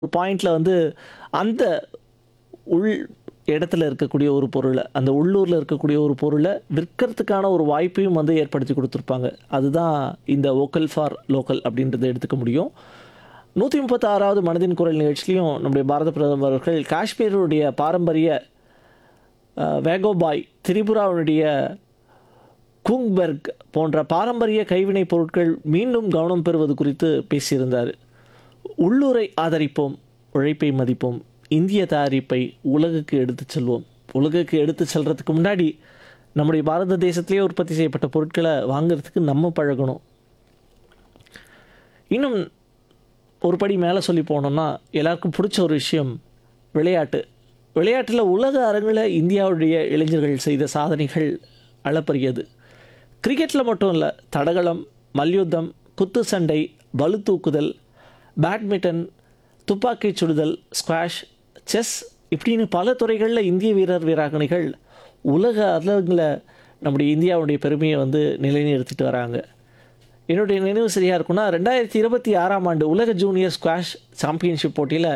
பாயிண்ட்ல வந்து அந்த உள் இடத்துல இருக்கக்கூடிய ஒரு பொருளை அந்த உள்ளூரில் இருக்கக்கூடிய ஒரு பொருளை விற்கிறதுக்கான ஒரு வாய்ப்பையும் வந்து ஏற்படுத்தி கொடுத்துருப்பாங்க அதுதான் இந்த வோக்கல் ஃபார் லோக்கல் அப்படின்றத எடுத்துக்க முடியும் நூற்றி முப்பத்தி ஆறாவது மனதின் குரல் நிகழ்ச்சிலையும் நம்முடைய பாரத பிரதமர் அவர்கள் காஷ்மீருடைய பாரம்பரிய அஹ், வேகோபாய் திரிபுராவுடைய குங்பெர்க் போன்ற பாரம்பரிய கைவினைப் பொருட்கள் மீண்டும் கவனம் பெறுவது குறித்து பேசியிருந்தார் உள்ளூரை ஆதரிப்போம் உழைப்பை மதிப்போம் இந்திய தயாரிப்பை உலகுக்கு எடுத்துச் செல்வோம் உலகுக்கு எடுத்துச் செல்றதுக்கு முன்னாடி நம்முடைய பாரத தேசத்திலேயே உற்பத்தி செய்யப்பட்ட பொருட்களை வாங்குறதுக்கு நம்ம பழகணும் இன்னும் ஒரு படி மேலே சொல்லி போனோம்னா எல்லாருக்கும் பிடிச்ச ஒரு விஷயம் விளையாட்டு விளையாட்டில் உலக அரங்கில் இந்தியாவுடைய இளைஞர்கள் செய்த சாதனைகள் அளப்பரியது கிரிக்கெட்டில் மட்டும் இல்லை தடகளம் மல்யுத்தம் குத்து சண்டை பளு தூக்குதல் பேட்மிண்டன் துப்பாக்கிச் சுடுதல் ஸ்குவாஷ் செஸ் இப்படின்னு பல துறைகளில் இந்திய வீரர் வீராங்கனைகள் உலக அளவில் நம்முடைய இந்தியாவுடைய பெருமையை வந்து நிலைநிறுத்திட்டு வராங்க என்னுடைய நினைவு சரியாக இருக்குன்னா ரெண்டாயிரத்தி இருபத்தி ஆறாம் ஆண்டு உலக ஜூனியர் ஸ்குவாஷ் சாம்பியன்ஷிப் போட்டியில்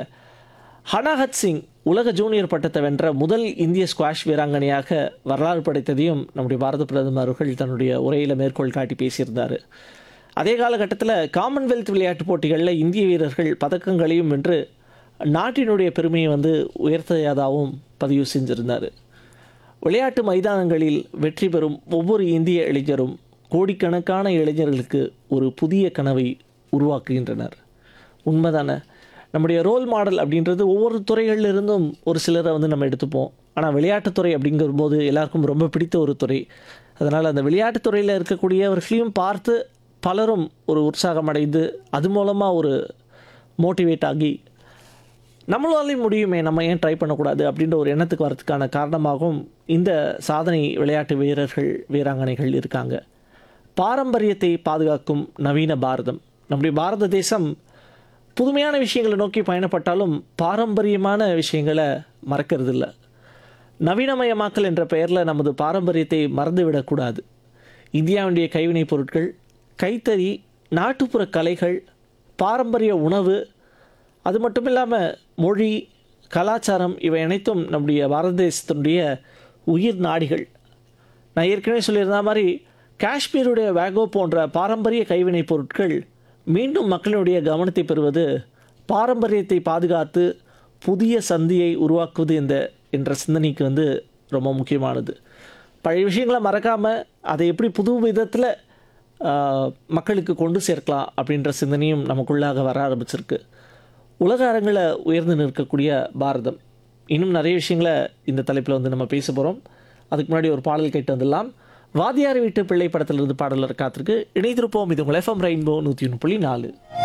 ஹனாஹத் சிங் உலக ஜூனியர் பட்டத்தை வென்ற முதல் இந்திய ஸ்குவாஷ் வீராங்கனையாக வரலாறு படைத்ததையும் நம்முடைய பாரத பிரதமர் அவர்கள் தன்னுடைய உரையில் மேற்கோள் காட்டி பேசியிருந்தார் அதே காலகட்டத்தில் காமன்வெல்த் விளையாட்டுப் போட்டிகளில் இந்திய வீரர்கள் பதக்கங்களையும் வென்று நாட்டினுடைய பெருமையை வந்து உயர்த்தியதாகவும் பதிவு செஞ்சிருந்தார் விளையாட்டு மைதானங்களில் வெற்றி பெறும் ஒவ்வொரு இந்திய இளைஞரும் கோடிக்கணக்கான இளைஞர்களுக்கு ஒரு புதிய கனவை உருவாக்குகின்றனர் உண்மைதானே நம்முடைய ரோல் மாடல் அப்படின்றது ஒவ்வொரு துறைகள்ல இருந்தும் ஒரு சிலரை வந்து நம்ம எடுத்துப்போம் ஆனால் விளையாட்டுத்துறை அப்படிங்கும்போது எல்லாருக்கும் ரொம்ப பிடித்த ஒரு துறை அதனால் அந்த விளையாட்டுத் துறையில் இருக்கக்கூடியவர்களையும் பார்த்து பலரும் ஒரு உற்சாகம் அடைந்து அது மூலமாக ஒரு மோட்டிவேட் ஆகி நம்மளாலையும் முடியுமே நம்ம ஏன் ட்ரை பண்ணக்கூடாது அப்படின்ற ஒரு எண்ணத்துக்கு வரதுக்கான காரணமாகவும் இந்த சாதனை விளையாட்டு வீரர்கள் வீராங்கனைகள் இருக்காங்க பாரம்பரியத்தை பாதுகாக்கும் நவீன பாரதம் நம்முடைய பாரத தேசம் புதுமையான விஷயங்களை நோக்கி பயணப்பட்டாலும் பாரம்பரியமான விஷயங்களை மறக்கிறது இல்லை நவீனமயமாக்கல் என்ற பெயரில் நமது பாரம்பரியத்தை மறந்துவிடக்கூடாது இந்தியாவுடைய கைவினைப் பொருட்கள் கைத்தறி நாட்டுப்புற கலைகள் பாரம்பரிய உணவு அது மட்டும் இல்லாமல் மொழி கலாச்சாரம் இவை அனைத்தும் நம்முடைய பாரத தேசத்தினுடைய உயிர் நாடிகள் நான் ஏற்கனவே சொல்லியிருந்த மாதிரி காஷ்மீருடைய வேகோ போன்ற பாரம்பரிய கைவினைப் பொருட்கள் மீண்டும் மக்களுடைய கவனத்தை பெறுவது பாரம்பரியத்தை பாதுகாத்து புதிய சந்தியை உருவாக்குவது இந்த என்ற சிந்தனைக்கு வந்து ரொம்ப முக்கியமானது பழைய விஷயங்களை மறக்காமல் அதை எப்படி புது விதத்தில் மக்களுக்கு கொண்டு சேர்க்கலாம் அப்படின்ற சிந்தனையும் நமக்குள்ளாக வர ஆரம்பிச்சிருக்கு உலக அரங்கில் உயர்ந்து நிற்கக்கூடிய பாரதம் இன்னும் நிறைய விஷயங்களை இந்த தலைப்பில் வந்து நம்ம பேச போகிறோம் அதுக்கு முன்னாடி ஒரு பாடல் கேட்டு வந்துடலாம் வாதியார் வீட்டு பிள்ளை படத்திலிருந்து பாடலர் காத்திருக்கு இணைந்திருப்போம் இது உங்கள் எஃப்எம் ரெயின்போ நூற்றி ஒன்று புள்ளி நாலு